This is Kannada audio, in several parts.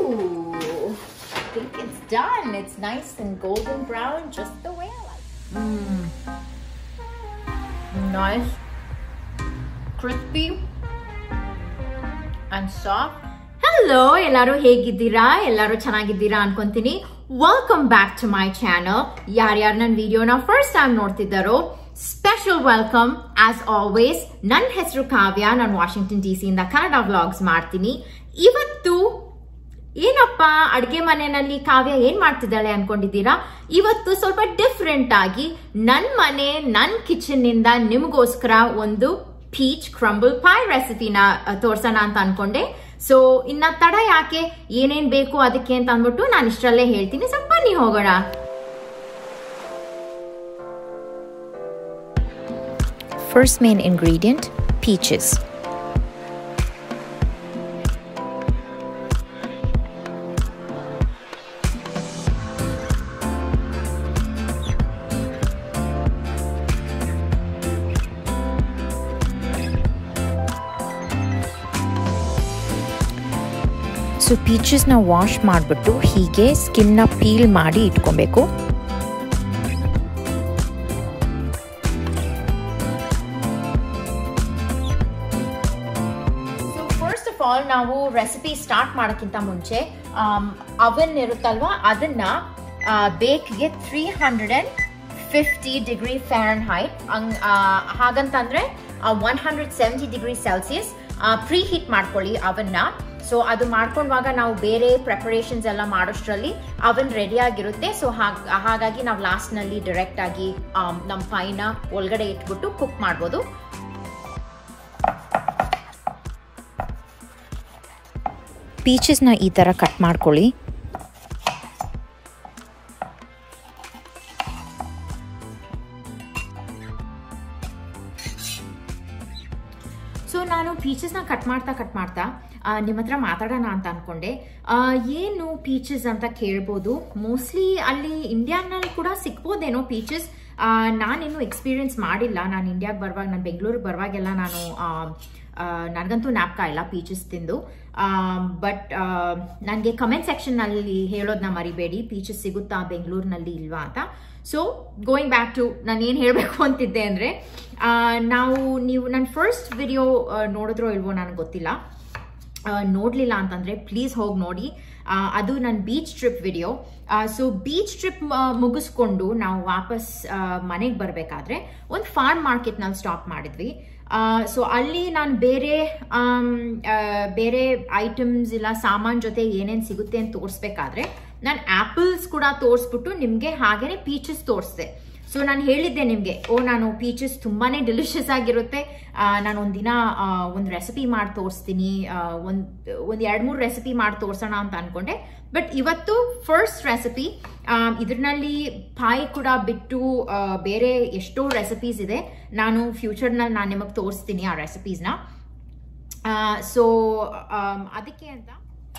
Ooh, I think it's done. It's nice and golden brown, just the way I like. Mmm. Nice, crispy, and soft. Hello ಎಲ್ಲರೂ ಹೇಗಿದ್ದೀರಾ ಎಲ್ಲರೂ ಚೆನ್ನಾಗಿದ್ದೀರಾ ಅನ್ಕೊಂತೀನಿ welcome back to my channel ಯಾರ್ಯಾರು ನನ್ನ ವಿಡಿಯೋನ ಫಸ್ಟ್ ಟೈಮ್ ನೋಡ್ತಿದ್ದಾರೋ ಸ್ಪೆಷಲ್ ವೆಲ್ಕಮ್ ಆಸ್ ಆಲ್ವೇಸ್ ನನ್ನ ಹೆಸರು ಕಾವ್ಯ ನಾನು ವಾಷಿಂಗ್ಟನ್ ಡಿ ಸಿಯಿಂದ ಕನ್ನಡ ವ್ಲಾಗ್ಸ್ ಮಾಡ್ತೀನಿ ಇವತ್ತು ಏನಪ್ಪ ಅಡ್ಗೆ ಮನೆಯಲ್ಲಿ ಕಾವ್ಯ ಏನ್ ಮಾಡ್ತಿದ್ದಾಳೆ ಅನ್ಕೊಂಡಿದ್ದೀರಾ ಇವತ್ತು ಸ್ವಲ್ಪ ಡಿಫ್ರೆಂಟ್ ಆಗಿ ನನ್ ಮನೆ ನನ್ ಕಿಚನ್ ನಿಂದ ನಿಮಗೋಸ್ಕರ ಒಂದು ಪೀಚ್ ಕ್ರಂಬಲ್ ಪೈ ರೆಸಿಪಿನ ತೋರ್ಸೋಣ ಅಂತ ಅನ್ಕೊಂಡೆ ಸೊ ಇನ್ನ ತಡ ಯಾಕೆ ಏನೇನ್ ಬೇಕು ಅದಕ್ಕೆ ಅಂತ ಅಂದ್ಬಿಟ್ಟು ನಾನು ಇಷ್ಟರಲ್ಲೇ ಹೇಳ್ತೀನಿ ಸೊ ಬನ್ನಿ ಹೋಗೋಣ First main ingredient peaches. So ಪೀಚಸ್ನ ವಾಶ್ ಮಾಡಿಬಿಟ್ಟು ಹೀಗೆ ಸ್ಕಿನ್ನ ಪೀಲ್ ಮಾಡಿ ಇಟ್ಕೊಬೇಕು ಸೊ ಫಸ್ಟ್ ಆಫ್ ಆಲ್ ನಾವು ರೆಸಿಪಿ ಸ್ಟಾರ್ಟ್ ಮಾಡೋಕ್ಕಿಂತ ಮುಂಚೆ ಅವನ್ ಇರುತ್ತಲ್ವಾ ಅದನ್ನ ಬೇಕ್ಗೆ three hundred and fifty degree Fahrenheit ಹಾಗಂತಂದ್ರೆ one hundred seventy degree Celsius preheat ಮಾಡ್ಕೊಳ್ಳಿ ಅವನ್ನ ಸೊ ಅದು ಮಾಡ್ಕೊಂಡಾಗ ನಾವು ಬೇರೆ ಪ್ರಿಪರೇಷನ್ಸ್ ಎಲ್ಲ ಮಾಡೋಷ್ಟರಲ್ಲಿ ಅವನ್ ರೆಡಿ ಆಗಿರುತ್ತೆ ಸೊ ಹಾಗಾಗಿ ನಾವು ಲಾಸ್ಟ್ನಲ್ಲಿ ಡೈರೆಕ್ಟ್ ಆಗಿ ನಮ್ಮ ಪೈನ ಒಳಗಡೆ ಇಟ್ಬಿಟ್ಟು ಕುಕ್ ಮಾಡ್ಬೋದು ಪೀಚಸ್ನ ಈ ಥರ ಕಟ್ ಮಾಡ್ಕೊಳ್ಳಿ ಸೊ ನಾನು ಪೀಚಸ್ನ ಕಟ್ ಮಾಡ್ತಾ ಕಟ್ ಮಾಡ್ತಾ ನಿಮ್ಮ ಹತ್ರ ಮಾತಾಡೋಣ ಅಂತ ಅನ್ಕೊಂಡೆ ಏನು ಪೀಚಸ್ ಅಂತ ಕೇಳ್ಬೋದು ಮೋಸ್ಟ್ಲಿ ಅಲ್ಲಿ ಇಂಡಿಯಾನಲ್ಲಿ ಕೂಡ ಸಿಗ್ಬೋದೇನೋ ಪೀಚಸ್ ನಾನೇನು ಎಕ್ಸ್ಪೀರಿಯನ್ಸ್ ಮಾಡಿಲ್ಲ ನಾನು ಇಂಡಿಯಾಗೆ ಬರುವಾಗ ನಾನು ಬೆಂಗಳೂರಿಗೆ ಬರುವಾಗೆಲ್ಲ ನಾನು ನನಗಂತೂ ನ್ಯಾಪ್ಕ ಇಲ್ಲ ಪೀಚಸ್ ತಿಂದು ಬಟ್ ನನಗೆ ಕಮೆಂಟ್ ಸೆಕ್ಷನ್ನಲ್ಲಿ ಹೇಳೋದನ್ನ ಮರಿಬೇಡಿ ಪೀಚಸ್ ಸಿಗುತ್ತಾ ಬೆಂಗಳೂರಿನಲ್ಲಿ ಇಲ್ವಾ ಅಂತ ಸೊ ಗೋಯಿಂಗ್ ಬ್ಯಾಕ್ ಟು ನಾನು ಏನು ಹೇಳಬೇಕು ಅಂತಿದ್ದೆ ಅಂದರೆ ನಾವು ನೀವು ನನ್ನ ಫಸ್ಟ್ ವಿಡಿಯೋ ನೋಡಿದ್ರೋ ಇಲ್ವೋ ನನಗೆ ಗೊತ್ತಿಲ್ಲ ನೋಡಲಿಲ್ಲ ಅಂತಂದರೆ ಪ್ಲೀಸ್ ಹೋಗಿ ನೋಡಿ ಅದು ನನ್ನ beach trip video so beach trip ಮುಗಿಸ್ಕೊಂಡು ನಾವು ವಾಪಸ್ ಮನೆಗೆ ಬರಬೇಕಾದ್ರೆ ಒಂದು ಫಾರ್ಮ್ ಮಾರ್ಕೆಟ್ನಲ್ಲಿ ಸ್ಟಾಪ್ ಮಾಡಿದ್ವಿ ಸೊ ಅಲ್ಲಿ ನಾನು ಬೇರೆ ಬೇರೆ ಐಟಮ್ಸ್ ಇಲ್ಲ ಸಾಮಾನು ಜೊತೆ ಏನೇನು ಸಿಗುತ್ತೆ ಅಂತ ತೋರಿಸ್ಬೇಕಾದ್ರೆ ನಾನು ಆ್ಯಪಲ್ಸ್ ಕೂಡ ತೋರಿಸ್ಬಿಟ್ಟು ನಿಮಗೆ ಹಾಗೇನೆ ಪೀಚಸ್ ತೋರಿಸ್ದೆ ಸೊ ನಾನು ಹೇಳಿದ್ದೆ ನಿಮಗೆ ಓ ನಾನು ಪೀಚಸ್ ತುಂಬಾ ಡೆಲಿಷಿಯಸ್ ಆಗಿರುತ್ತೆ ನಾನು ಒಂದಿನ ಒಂದು ರೆಸಿಪಿ ಮಾಡಿ ತೋರಿಸ್ತೀನಿ ಒಂದು ಒಂದು ಎರಡು ಮೂರು ರೆಸಿಪಿ ಮಾಡಿ ತೋರಿಸೋಣ ಅಂತ ಅನ್ಕೊಂಡೆ ಬಟ್ ಇವತ್ತು ಫಸ್ಟ್ ರೆಸಿಪಿ ಇದ್ರಲ್ಲಿ ಪಾಯ್ ಕೂಡ ಬಿಟ್ಟು ಬೇರೆ ಎಷ್ಟೋ ರೆಸಿಪೀಸ್ ಇದೆ ನಾನು ಫ್ಯೂಚರ್ನಲ್ಲಿ ನಾನು ನಿಮಗೆ ತೋರಿಸ್ತೀನಿ ಆ ರೆಸಿಪೀಸ್ನ ಸೊ ಅದಕ್ಕೆ ಅಂತ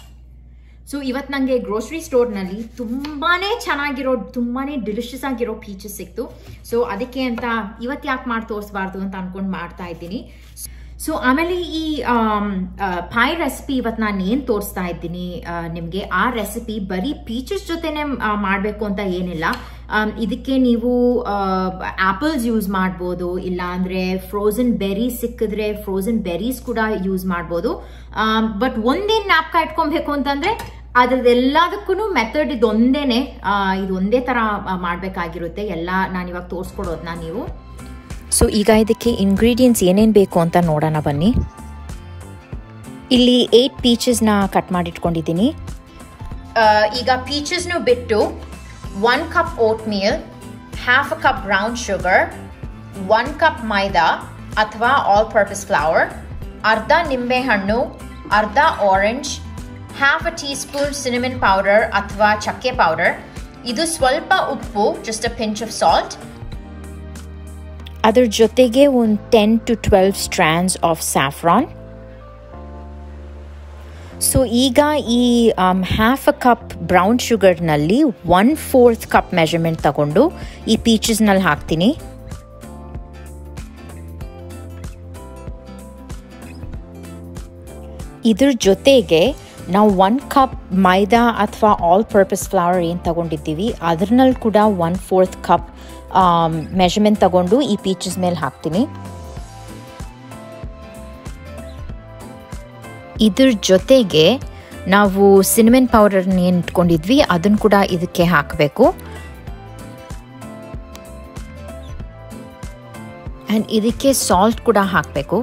ಸೊ ಇವತ್ತು ನನಗೆ ಗ್ರೋಸರಿ ಸ್ಟೋರ್ನಲ್ಲಿ ತುಂಬಾ ಚೆನ್ನಾಗಿರೋ ತುಂಬಾ ಡಿಲಿಷಿಯಸ್ ಆಗಿರೋ ಪೀಚಸ್ ಸಿಕ್ತು ಸೊ ಅದಕ್ಕೆ ಅಂತ ಇವತ್ತು ಯಾಕೆ ಮಾಡಿ ತೋರಿಸ್ಬಾರ್ದು ಅಂತ ಅನ್ಕೊಂಡು ಮಾಡ್ತಾ ಇದ್ದೀನಿ ಸೊ ಆಮೇಲೆ ಈ ಪಾಯ್ ರೆಸಿಪಿ ಇವತ್ತು ನಾನು ಏನು ತೋರಿಸ್ತಾ ಇದ್ದೀನಿ ನಿಮಗೆ ಆ ರೆಸಿಪಿ ಬರೀ ಪೀಚಸ್ ಜೊತೆನೆ ಮಾಡಬೇಕು ಅಂತ ಏನಿಲ್ಲ ಇದಕ್ಕೆ ನೀವು ಆಪಲ್ಸ್ ಯೂಸ್ ಮಾಡ್ಬೋದು ಇಲ್ಲ ಅಂದರೆ ಫ್ರೋಝನ್ ಬೆರೀಸ್ ಸಿಕ್ಕಿದ್ರೆ ಫ್ರೋಝನ್ ಬೆರೀಸ್ ಕೂಡ ಯೂಸ್ ಮಾಡ್ಬೋದು ಬಟ್ ಒಂದೇನು ಜ್ಞಾಪಕ ಇಟ್ಕೊಬೇಕು ಅಂತಂದರೆ ಅದ್ರದ್ದೆಲ್ಲದಕ್ಕೂ ಮೆಥಡ್ ಇದೊಂದೇನೆ ಇದು ಒಂದೇ ಥರ ಮಾಡಬೇಕಾಗಿರುತ್ತೆ ಎಲ್ಲ ನಾನು ಇವಾಗ ತೋರಿಸ್ಕೊಡೋದನ್ನ ನೀವು ಸೊ ಈಗ ಇದಕ್ಕೆ ಇಂಗ್ರೀಡಿಯೆಂಟ್ಸ್ ಏನೇನು ಬೇಕು ಅಂತ ನೋಡೋಣ ಬನ್ನಿ ಇಲ್ಲಿ ಏಯ್ಟ್ ಪೀಚಸ್ನ ಕಟ್ ಮಾಡಿಟ್ಕೊಂಡಿದ್ದೀನಿ ಈಗ ಪೀಚಸ್ನು ಬಿಟ್ಟು one cup oatmeal half a cup brown sugar one cup maida ಅಥವಾ ಆಲ್ ಪರ್ಪಸ್ ಫ್ಲವರ್ ಅರ್ಧ ನಿಂಬೆ ಹಣ್ಣು ಅರ್ಧ orange half a teaspoon cinnamon powder ಅಥವಾ ಚಕ್ಕೆ ಪೌಡರ್ ಇದು ಸ್ವಲ್ಪ ಉಪ್ಪು just a pinch of salt ಅದ್ರ ಜೊತೆಗೆ ಒಂದು ten to twelve strands of saffron so ಈಗ ಈ ಹ್ಯಾಫ್ ಅ ಕಪ್ ಬ್ರೌನ್ ಶುಗರ್ನಲ್ಲಿ ಒನ್ ಫೋರ್ತ್ ಕಪ್ ಮೆಷರ್ಮೆಂಟ್ ತಗೊಂಡು ಈ ಪೀಚಸ್ನಲ್ಲಿ ಹಾಕ್ತೀನಿ ಇದ್ರ ಜೊತೆಗೆ ನಾವು ಒನ್ ಕಪ್ ಮೈದಾ ಅಥವಾ ಆಲ್ ಪರ್ಪಸ್ ಫ್ಲವರ್ ಏನು ತಗೊಂಡಿದ್ದೀವಿ ಅದ್ರಲ್ಲಿ ಕೂಡ ಒನ್ ಫೋರ್ತ್ ಕಪ್ ಮೆಷರ್ಮೆಂಟ್ ತಗೊಂಡು ಈ ಪೀಚಸ್ ಮೇಲೆ ಹಾಕ್ತೀನಿ ಇದ್ರ ಜೊತೆಗೆ ನಾವು ಸಿನಿಮೆನ್ ಪೌಡರ್ನ ಏನು ಇಟ್ಕೊಂಡಿದ್ವಿ ಅದನ್ನು ಕೂಡ ಇದಕ್ಕೆ ಹಾಕಬೇಕು ಆ್ಯಂಡ್ ಇದಕ್ಕೆ ಸಾಲ್ಟ್ ಕೂಡ ಹಾಕಬೇಕು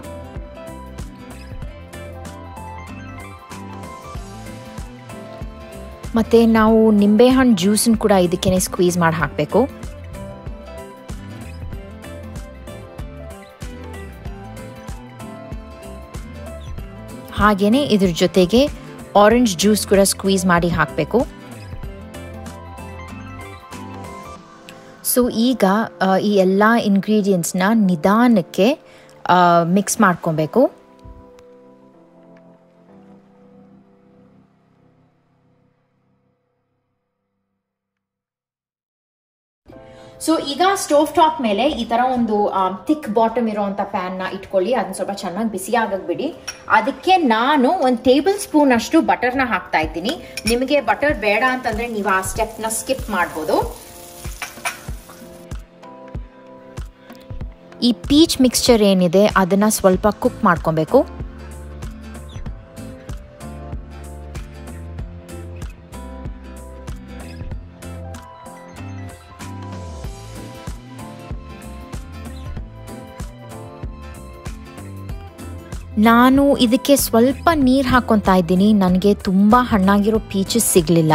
ಮತ್ತು ನಾವು ನಿಂಬೆಹಣ್ಣು ಜ್ಯೂಸನ್ನು ಕೂಡ ಇದಕ್ಕೇ ಸ್ಕ್ವೀಸ್ ಮಾಡಿ ಹಾಕಬೇಕು ಹಾಗೆಯೇ ಇದ್ರ ಜೊತೆಗೆ ಆರೆಂಜ್ ಜ್ಯೂಸ್ ಕೂಡ ಸ್ಕ್ವೀಸ್ ಮಾಡಿ ಹಾಕಬೇಕು ಸೊ ಈಗ ಈ ಎಲ್ಲ ಇಂಗ್ರೀಡಿಯೆಂಟ್ಸ್ನ ನಿಧಾನಕ್ಕೆ ಮಿಕ್ಸ್ ಮಾಡ್ಕೊಬೇಕು ಸೊ ಈಗ ಸ್ಟೋವ್ ಟಾಪ್ ಮೇಲೆ ಈ ತರ ಒಂದು ಥಿಕ್ ಬಾಟಮ್ ಇರುವಂತ ಪ್ಯಾನ್ ನ ಇಟ್ಕೊಳ್ಳಿ ಅದನ್ನ ಸ್ವಲ್ಪ ಚೆನ್ನಾಗಿ ಬಿಸಿ ಆಗಕ್ ಬಿಡಿ ಅದಕ್ಕೆ ನಾನು ಒಂದು ಟೇಬಲ್ ಸ್ಪೂನ್ ಅಷ್ಟು ಬಟರ್ನ ಹಾಕ್ತಾ ಇದ್ದೀನಿ ನಿಮಗೆ ಬಟರ್ ಬೇಡ ಅಂತಂದ್ರೆ ನೀವು ಆ ಸ್ಟೆಪ್ ನ ಸ್ಕಿಪ್ ಮಾಡ್ಬೋದು ಈ ಪೀಚ್ ಮಿಕ್ಸ್ಚರ್ ಏನಿದೆ ಅದನ್ನ ಸ್ವಲ್ಪ ಕುಕ್ ಮಾಡ್ಕೊಬೇಕು ನಾನು ಇದಕ್ಕೆ ಸ್ವಲ್ಪ ನೀರು ಹಾಕೊತಾ ಇದ್ದೀನಿ ನನಗೆ ತುಂಬ ಹಣ್ಣಾಗಿರೋ ಪೀಚಸ್ ಸಿಗಲಿಲ್ಲ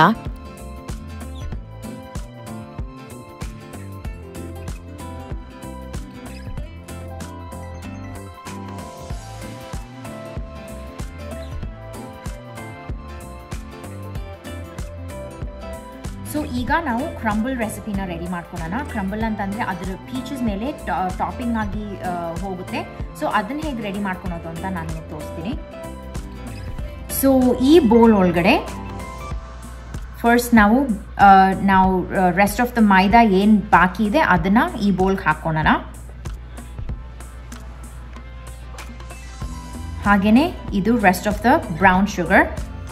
ಸೊ ಈಗ ನಾವು ಕ್ರಂಬಲ್ ರೆಸಿಪಿನ ರೆಡಿ ಮಾಡ್ಕೊಳ್ಳೋಣ ಕ್ರಂಬಲ್ ಅಂತಂದರೆ ಅದ್ರ ಪೀಚಸ್ ಮೇಲೆ ಟಾಪಿಂಗ್ ಆಗಿ ಹೋಗುತ್ತೆ ಸೊ ಅದನ್ನ ಹೇಗೆ ರೆಡಿ ಮಾಡ್ಕೊಳೋದು ಅಂತ ನಾನು ನಿಮಗೆ ತೋರಿಸ್ತೀನಿ ಸೊ ಈ ಬೋಲ್ ಒಳಗಡೆ ಫಸ್ಟ್ ನಾವು ನಾವು ರೆಸ್ಟ್ ಆಫ್ ದ ಮೈದಾ ಏನು ಬಾಕಿ ಇದೆ ಅದನ್ನು ಈ ಬೋಲ್ಗೆ ಹಾಕ್ಕೊಳ್ಳೋಣ ಹಾಗೆಯೇ ಇದು rest of the brown sugar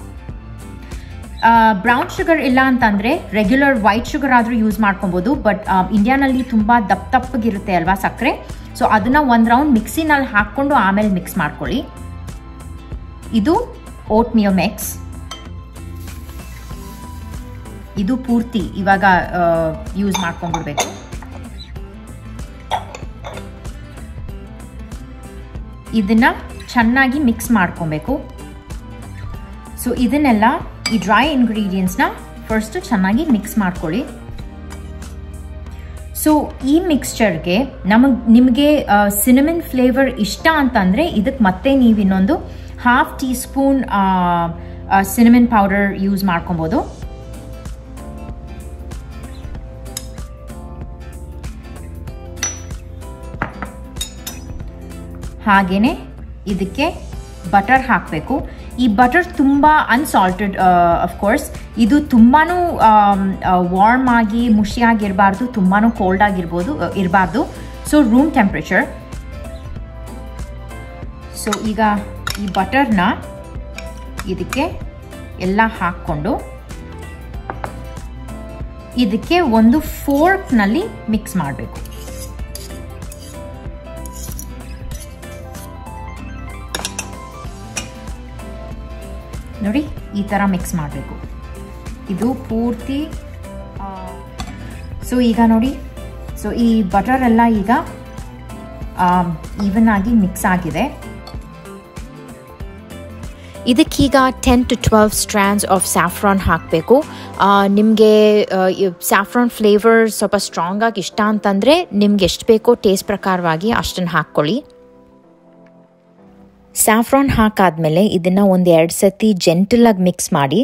brown sugar ಇಲ್ಲ ಅಂತಂದರೆ ರೆಗ್ಯುಲರ್ ವೈಟ್ ಶುಗರ್ ಆದರೂ ಯೂಸ್ ಮಾಡ್ಕೊಬೋದು ಬಟ್ ಇಂಡಿಯಾನಲ್ಲಿ ತುಂಬ ದಪ್ಪ ದಪ್ಪಗಿರುತ್ತೆ ಅಲ್ವಾ ಸಕ್ಕರೆ ಸೊ ಅದನ್ನು ಒಂದು ರೌಂಡ್ ಮಿಕ್ಸಿನಲ್ಲಿ ಹಾಕ್ಕೊಂಡು ಆಮೇಲೆ ಮಿಕ್ಸ್ ಮಾಡ್ಕೊಳ್ಳಿ ಇದು ಓಟ್ ಮಿಯೋ ಮಿಕ್ಸ್ ಇದು ಪೂರ್ತಿ ಇವಾಗ ಯೂಸ್ ಮಾಡ್ಕೊಂಡ್ಬಿಡ್ಬೇಕು ಇದನ್ನ ಚೆನ್ನಾಗಿ ಮಿಕ್ಸ್ ಮಾಡ್ಕೊಬೇಕು ಸೊ ಇದನ್ನೆಲ್ಲ ಈ ಡ್ರೈ ಇಂಗ್ರೀಡಿಯೆಂಟ್ಸ್ನ ಫಸ್ಟ್ ಚೆನ್ನಾಗಿ ಮಿಕ್ಸ್ ಮಾಡ್ಕೊಳ್ಳಿ ಸೊ ಈ ಮಿಕ್ಸ್ಚರ್ಗೆ ನಮಗೆ ನಿಮಗೆ ಸಿನಮನ್ ಫ್ಲೇವರ್ ಇಷ್ಟ ಅಂತಂದರೆ ಇದಕ್ಕೆ ಮತ್ತೆ ನೀವು ಇನ್ನೊಂದು half teaspoon cinnamon powder use ಮಾಡ್ಕೊಬೋದು ಹಾಗೆಯೇ ಇದಕ್ಕೆ ಬಟರ್ ಹಾಕಬೇಕು ಈ ಬಟರ್ ತುಂಬ ಅನ್ಸಾಲ್ಟೆಡ್ ಅಫ್ಕೋರ್ಸ್ ಇದು ತುಂಬಾ ವಾರ್ಮ್ ಆಗಿ ಮುಷಿಯಾಗಿರಬಾರ್ದು ತುಂಬಾ ಕೋಲ್ಡ್ ಆಗಿರ್ಬೋದು ಇರಬಾರ್ದು ಸೊ ರೂಮ್ ಟೆಂಪ್ರೇಚರ್ ಸೊ ಈಗ ಈ ಬಟರ್ನ ಇದಕ್ಕೆ ಎಲ್ಲ ಹಾಕ್ಕೊಂಡು ಇದಕ್ಕೆ ಒಂದು ಫೋರ್ಕ್ನಲ್ಲಿ ಮಿಕ್ಸ್ ಮಾಡಬೇಕು ನೋಡಿ ಈ ಥರ ಮಿಕ್ಸ್ ಮಾಡಬೇಕು ಇದು ಪೂರ್ತಿ ಸೊ ಈಗ ನೋಡಿ ಸೊ ಈ ಬಟರ್ ಎಲ್ಲ ಈಗ ಈವನ್ ಆಗಿ ಮಿಕ್ಸ್ ಆಗಿದೆ ಇದಕ್ಕೀಗ ten to twelve strands of saffron ಹಾಕಬೇಕು ನಿಮಗೆ ಸ್ಯಾಫ್ರಾನ್ ಫ್ಲೇವರ್ ಸ್ವಲ್ಪ ಸ್ಟ್ರಾಂಗಾಗಿ ಇಷ್ಟ ಅಂತಂದರೆ ನಿಮ್ಗೆ ಎಷ್ಟು ಬೇಕೋ ಟೇಸ್ಟ್ ಪ್ರಕಾರವಾಗಿ ಅಷ್ಟನ್ನು ಹಾಕ್ಕೊಳ್ಳಿ ಸ್ಯಾಫ್ರಾನ್ ಹಾಕಾದ್ಮೇಲೆ ಇದನ್ನು ಒಂದು ಎರಡು ಸತಿ ಜೆಂಟಲಾಗಿ ಮಿಕ್ಸ್ ಮಾಡಿ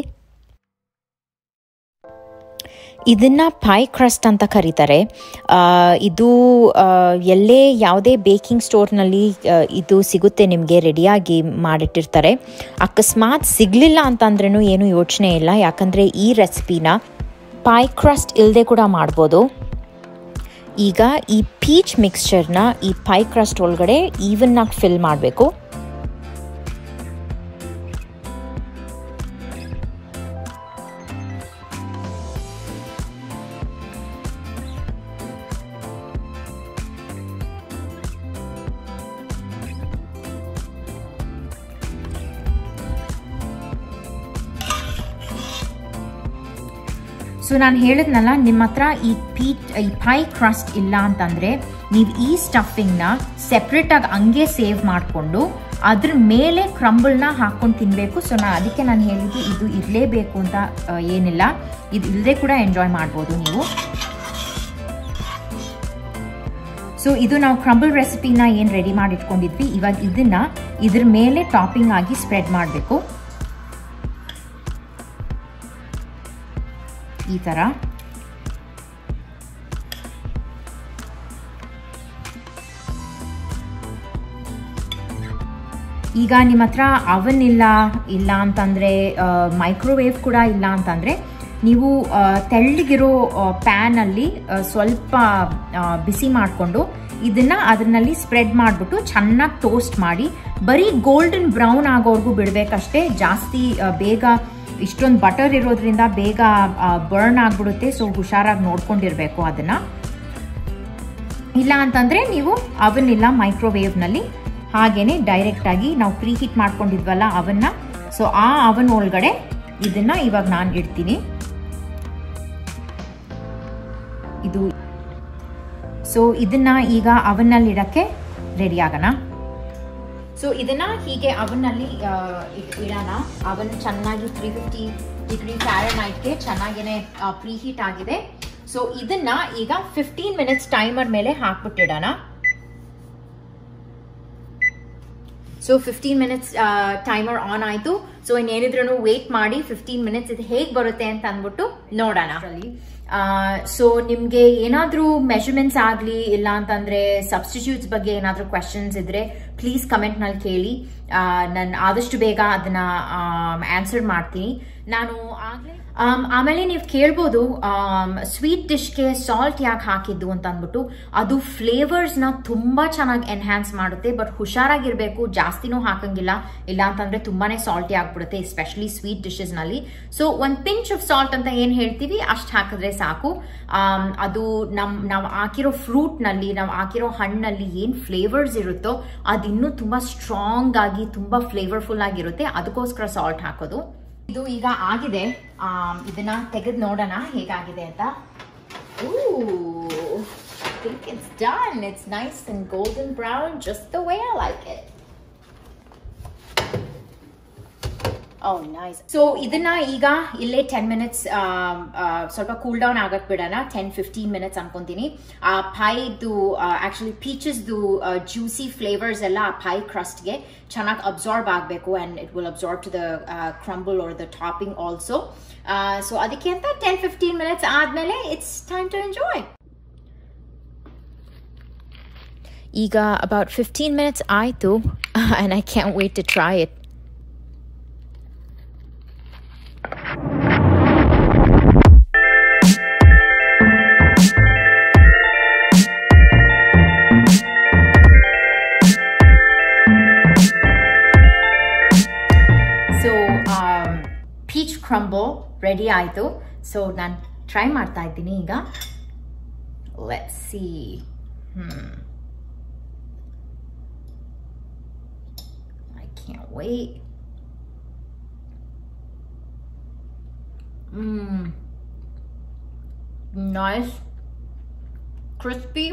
ಇದನ್ನ ಪೈ ಕ್ರಸ್ಟ್ ಅಂತ ಕರೀತಾರೆ ಇದು ಎಲ್ಲೇ ಯಾವುದೇ ಬೇಕಿಂಗ್ ಸ್ಟೋರ್ನಲ್ಲಿ ಇದು ಸಿಗುತ್ತೆ ನಿಮಗೆ ರೆಡಿಯಾಗಿ ಮಾಡಿಟ್ಟಿರ್ತಾರೆ ಅಕಸ್ಮಾತ್ ಸಿಗಲಿಲ್ಲ ಅಂತಂದ್ರೂ ಏನೂ ಯೋಚನೆ ಇಲ್ಲ ಯಾಕಂದರೆ ಈ ರೆಸಿಪಿನ ಪೈ ಕ್ರಸ್ಟ್ ಇಲ್ಲದೆ ಕೂಡ ಮಾಡ್ಬೋದು ಈಗ ಈ ಪೀಚ್ ಮಿಕ್ಸ್ಚರ್ನ ಈ ಪೈ ಕ್ರಸ್ಟ್ ಒಳಗಡೆ ಈವನ್ನಾಗಿ ಫಿಲ್ ಮಾಡಬೇಕು ಸೊ ನಾನು ಹೇಳಿದ್ನಲ್ಲ ನಿಮ್ಮ ಹತ್ರ ಈ ಪೀಟ್ ಈ ಪೈ ಕ್ರಸ್ಟ್ ಇಲ್ಲ ಅಂತಂದರೆ ನೀವು ಈ ಸ್ಟಫಿಂಗ್ನ ಸೆಪ್ರೇಟಾಗಿ ಹಂಗೆ ಸೇವ್ ಮಾಡಿಕೊಂಡು ಅದ್ರ ಮೇಲೆ ಕ್ರಂಬಲ್ನ ಹಾಕ್ಕೊಂಡು ತಿನ್ನಬೇಕು ಸೊ ನಾನು ಅದಕ್ಕೆ ನಾನು ಹೇಳಿದ್ದು ಇದು ಇರಲೇಬೇಕು ಅಂತ ಆ, ಏನಿಲ್ಲ ಇದು ಇಲ್ಲದೆ ಕೂಡ ಎಂಜಾಯ್ ಮಾಡ್ಬೋದು ನೀವು ಸೊ ಇದು ನಾವು ಕ್ರಂಬಲ್ ರೆಸಿಪಿನ ಏನು ರೆಡಿ ಮಾಡಿ ಇಟ್ಕೊಂಡಿದ್ವಿ ಇವಾಗ ಇದನ್ನ ಇದ್ರ ಮೇಲೆ ಟಾಪಿಂಗ್ ಆಗಿ ಸ್ಪ್ರೆಡ್ ಮಾಡಬೇಕು ಈ ಥರ ಈಗ ನಿಮ್ಮ ಹತ್ರ ಅವನ್ ಇಲ್ಲ ಇಲ್ಲ ಅಂತಂದರೆ ಮೈಕ್ರೋವೇವ್ ಕೂಡ ಇಲ್ಲ ಅಂತಂದರೆ ನೀವು ಆ, ತೆಳ್ಳಗಿರೋ ಪ್ಯಾನಲ್ಲಿ ಸ್ವಲ್ಪ ಆ, ಬಿಸಿ ಮಾಡಿಕೊಂಡು ಇದನ್ನು ಅದರಲ್ಲಿ ಸ್ಪ್ರೆಡ್ ಮಾಡಿಬಿಟ್ಟು ಚೆನ್ನಾಗಿ ಟೋಸ್ಟ್ ಮಾಡಿ ಬರೀ ಗೋಲ್ಡನ್ ಬ್ರೌನ್ ಆಗೋವರೆಗೂ ಬಿಡಬೇಕಷ್ಟೇ ಜಾಸ್ತಿ ಆ, ಬೇಗ ಇಷ್ಟೊಂದು ಬಟರ್ ಇರೋದ್ರಿಂದ ಬೇಗ ಬರ್ನ್ ಆಗಿಬಿಡುತ್ತೆ ಸೊ ಹುಷಾರಾಗಿ ನೋಡ್ಕೊಂಡಿರಬೇಕು ಅದನ್ನು ಇಲ್ಲ ಅಂತಂದರೆ ನೀವು ಅವನ್ ಇಲ್ಲ ಮೈಕ್ರೋವೇವ್ನಲ್ಲಿ ಹಾಗೇನೆ ಡೈರೆಕ್ಟಾಗಿ ನಾವು ಪ್ರೀ ಹೀಟ್ ಮಾಡ್ಕೊಂಡಿದ್ವಲ್ಲ ಅವನ್ನ ಸೊ ಆ ಅವನ್ ಒಳಗಡೆ ಇದನ್ನ ಇವಾಗ ನಾನು ಇಡ್ತೀನಿ ಇದು ಸೊ ಇದನ್ನ ಈಗ ಅವನ್ನಲ್ಲಿ ಇಡಕ್ಕೆ ರೆಡಿ ಆಗೋಣ ಸೊ ಇದನ್ನ ಹೀಗೆ ಅವನ್ನಲ್ಲಿ ಇಡೋಣ ಅವನ್ ಚೆನ್ನಾಗಿ ತ್ರೀ ಫಿಫ್ಟಿ ಡಿಗ್ರಿ ಫ್ಯಾರನೈಟ್ಗೆ ಚೆನ್ನಾಗೇನೆ ಪ್ರೀ ಹೀಟ್ ಆಗಿದೆ ಸೊ ಇದನ್ನ ಈಗ ಫಿಫ್ಟೀನ್ ಮಿನಿಟ್ಸ್ ಟೈಮರ್ ಮೇಲೆ ಹಾಕ್ಬಿಟ್ಟಿಡೋಣ so fifteen minutes timer on ಆಯಿತು ಸೊ ಇನ್ನೇನಿದ್ರು ವೇಟ್ ಮಾಡಿ ಫಿಫ್ಟೀನ್ ಮಿನಿಟ್ಸ್ ಇದು ಹೇಗೆ ಬರುತ್ತೆ ಅಂತ ಅಂದ್ಬಿಟ್ಟು ನೋಡೋಣ ಸೊ ನಿಮಗೆ ಏನಾದರೂ ಮೆಷರ್ಮೆಂಟ್ಸ್ ಆಗಲಿ ಇಲ್ಲ ಅಂತಂದರೆ ಸಬ್ಸ್ಟಿಟ್ಯೂಟ್ಸ್ ಬಗ್ಗೆ ಏನಾದರೂ ಕ್ವೆಶನ್ಸ್ ಇದ್ದರೆ ಪ್ಲೀಸ್ ಕಮೆಂಟ್ನಲ್ಲಿ ಕೇಳಿ ನಾನು ಆದಷ್ಟು ಬೇಗ ಅದನ್ನು ಆನ್ಸರ್ ಮಾಡ್ತೀನಿ ನಾನು ಆಗಲೇ ಆಮೇಲೆ ನೀವು ಕೇಳ್ಬೋದು ಸ್ವೀಟ್ ಡಿಶ್ಗೆ ಸಾಲ್ಟ್ ಯಾಕೆ ಹಾಕಿದ್ದು ಅಂತ ಅಂದ್ಬಿಟ್ಟು ಅದು ಫ್ಲೇವರ್ಸ್ನ ತುಂಬ ಚೆನ್ನಾಗಿ ಎನ್ಹ್ಯಾನ್ಸ್ ಮಾಡುತ್ತೆ ಬಟ್ ಹುಷಾರಾಗಿರಬೇಕು ಜಾಸ್ತಿನೂ ಹಾಕಂಗಿಲ್ಲ ಇಲ್ಲ ಅಂತಂದ್ರೆ ತುಂಬಾನೇ ಸಾಲ್ಟಿ ಆಗ್ಬಿಡುತ್ತೆ ಎಸ್ಪೆಷಲಿ ಸ್ವೀಟ್ ಡಿಶಸ್ನಲ್ಲಿ ಸೊ ಒಂದು ಪಿಂಚ್ ಆಫ್ ಸಾಲ್ಟ್ ಅಂತ ಏನು ಹೇಳ್ತೀವಿ ಅಷ್ಟು ಹಾಕಿದ್ರೆ ಸಾಕು ಆಮ್, ಅದು ನಮ್ ನಾವು ಹಾಕಿರೋ ಫ್ರೂಟ್ನಲ್ಲಿ ನಾವು ಹಾಕಿರೋ ಹಣ್ಣಲ್ಲಿ ಏನು ಫ್ಲೇವರ್ಸ್ ಇರುತ್ತೋ ಅದು ಇನ್ನೂ ತುಂಬ ಸ್ಟ್ರಾಂಗ್ ಆಗಿ ತುಂಬ ಫ್ಲೇವರ್ಫುಲ್ ಆಗಿರುತ್ತೆ ಅದಕ್ಕೋಸ್ಕರ ಸಾಲ್ಟ್ ಹಾಕೋದು ಇದು ಈಗ ಆಗಿದೆ ಆಮ್, ಇದನ್ನ ತೆಗೆದು ನೋಡೋಣ ಹೇಗಾಗಿದೆ ಅಂತ Ooh, I think it's done. It's nice and golden brown, just the way I like it. Oh, nice. So ಇದನ್ನ ಈಗ ಇಲ್ಲೇ ಟೆನ್ ಮಿನಿಟ್ಸ್ ಸ್ವಲ್ಪ ಕೂಲ್ ಡೌನ್ ಆಗಕ್ ಬಿಡೋಣ ಟೆನ್ ಫಿಫ್ಟೀನ್ ಮಿನಿಟ್ಸ್ ಅನ್ಕೊಂತೀನಿ ಆ ಪೈದು ಆಕ್ಚುಲಿ ಪೀಚಸ್ದು ಜ್ಯೂಸಿ ಫ್ಲೇವರ್ಸ್ ಎಲ್ಲ ಆ ಪೈ ಕ್ರಸ್ಟ್ಗೆ ಚೆನ್ನಾಗಿ ಅಬ್ಸಾರ್ಬ್ ಆಗಬೇಕು and it will absorb to the crumble or the topping also so ಅದಕ್ಕೆ ಅಂತ ಟೆನ್ ಫಿಫ್ಟೀನ್ ಮಿನಿಟ್ಸ್ ಆದಮೇಲೆ ಇಟ್ಸ್ ಟೈಮ್ ಟು ಎಂಜಾಯ್ ಈಗ ಅಬೌಟ್ ಫಿಫ್ಟೀನ್ ಮಿನಿಟ್ಸ್ ಆಯಿತು and I can wait to try it so peach crumble ready ಆಯಿತು ಸೊ ನಾನು ಟ್ರೈ ಮಾಡ್ತಾ ಇದ್ದೀನಿ ಈಗ let see I can't wait. Mmm. Nice. Crispy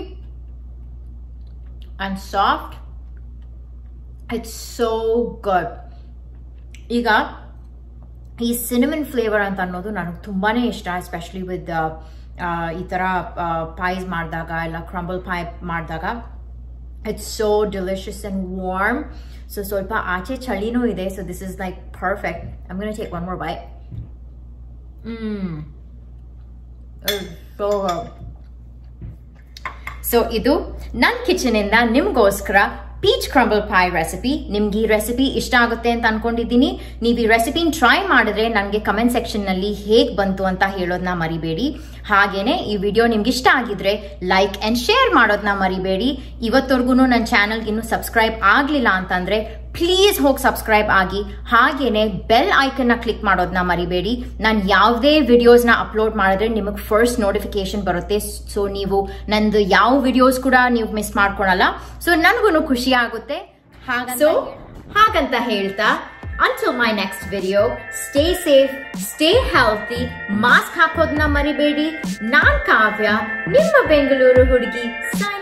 and soft. It's so good. ಈಗ ಈ ಸಿನಿಮನ್ ಫ್ಲೇವರ್ ಅಂತ ಅನ್ನೋದು ನನಗೆ ತುಂಬಾನೇ ಇಷ್ಟ ಎಸ್ಪೆಷಲಿ ವಿತ್ ಈ ಥರ ಪಾಯ್ಸ್ ಮಾಡಿದಾಗ ಇಲ್ಲ ಕ್ರಂಬಲ್ ಪಾಯ್ ಮಾಡಿದಾಗ it's so delicious and warm so ಸ್ವಲ್ಪ ಆಚೆ ಚಳಿನೂ ಇದೆ so this is like perfect I'm gonna take one more bite hmm so so ಇದು ನನ್ನ ಕಿಚನಿಂದ ನಿಮಗೋಸ್ಕರ ಪೀಚ್ ಕ್ರಂಬಲ್ ಪಾಯ್ ರೆಸಿಪಿ ನಿಮ್ಗೆ ಈ ರೆಸಿಪಿ ಇಷ್ಟ ಆಗುತ್ತೆ ಅಂತ ಅನ್ಕೊಂಡಿದ್ದೀನಿ ನೀವು ಈ ರೆಸಿಪಿನ ಟ್ರೈ ಮಾಡಿದ್ರೆ ನನಗೆ ಕಮೆಂಟ್ ಸೆಕ್ಷನ್ನಲ್ಲಿ ಹೇಗೆ ಬಂತು ಅಂತ ಹೇಳೋದನ್ನ ಮರಿಬೇಡಿ ಹಾಗೇನೆ ಈ ವಿಡಿಯೋ ನಿಮ್ಗೆ ಇಷ್ಟ ಆಗಿದ್ರೆ ಲೈಕ್ ಆ್ಯಂಡ್ ಶೇರ್ ಮಾಡೋದನ್ನ ಮರಿಬೇಡಿ ಇವತ್ತವರೆಗೂ ನನ್ನ ಚಾನಲ್ಗೆ ಇನ್ನೂ ಸಬ್ಸ್ಕ್ರೈಬ್ ಆಗಲಿಲ್ಲ ಅಂತಂದ್ರೆ ಪ್ಲೀಸ್ ಹೋಗಿ ಸಬ್ಸ್ಕ್ರೈಬ್ ಆಗಿ ಹಾಗೇನೆ ಬೆಲ್ ಐಕನ್ನ ಕ್ಲಿಕ್ ಮಾಡೋದನ್ನ ಮರಿಬೇಡಿ ನಾನು ಯಾವುದೇ ವಿಡಿಯೋಸ್ನ ಅಪ್ಲೋಡ್ ಮಾಡಿದ್ರೆ ನಿಮಗೆ ಫಸ್ಟ್ ನೋಟಿಫಿಕೇಶನ್ ಬರುತ್ತೆ ಸೊ ನೀವು ನಂದು ಯಾವ ವಿಡಿಯೋಸ್ ಕೂಡ ನೀವು ಮಿಸ್ ಮಾಡ್ಕೊಳಲ್ಲ ಸೊ ನನಗೂ ಖುಷಿ ಆಗುತ್ತೆ ಸೊ ಹಾಗಂತ ಹೇಳ್ತಾ Until my next video, stay safe, stay healthy, mask ಹಾಕೋದನ್ನ ಮರಿಬೇಡಿ ನಾನ್ ಕಾವ್ಯ ನಿಮ್ಮ ಬೆಂಗಳೂರು ಹುಡುಗಿ signing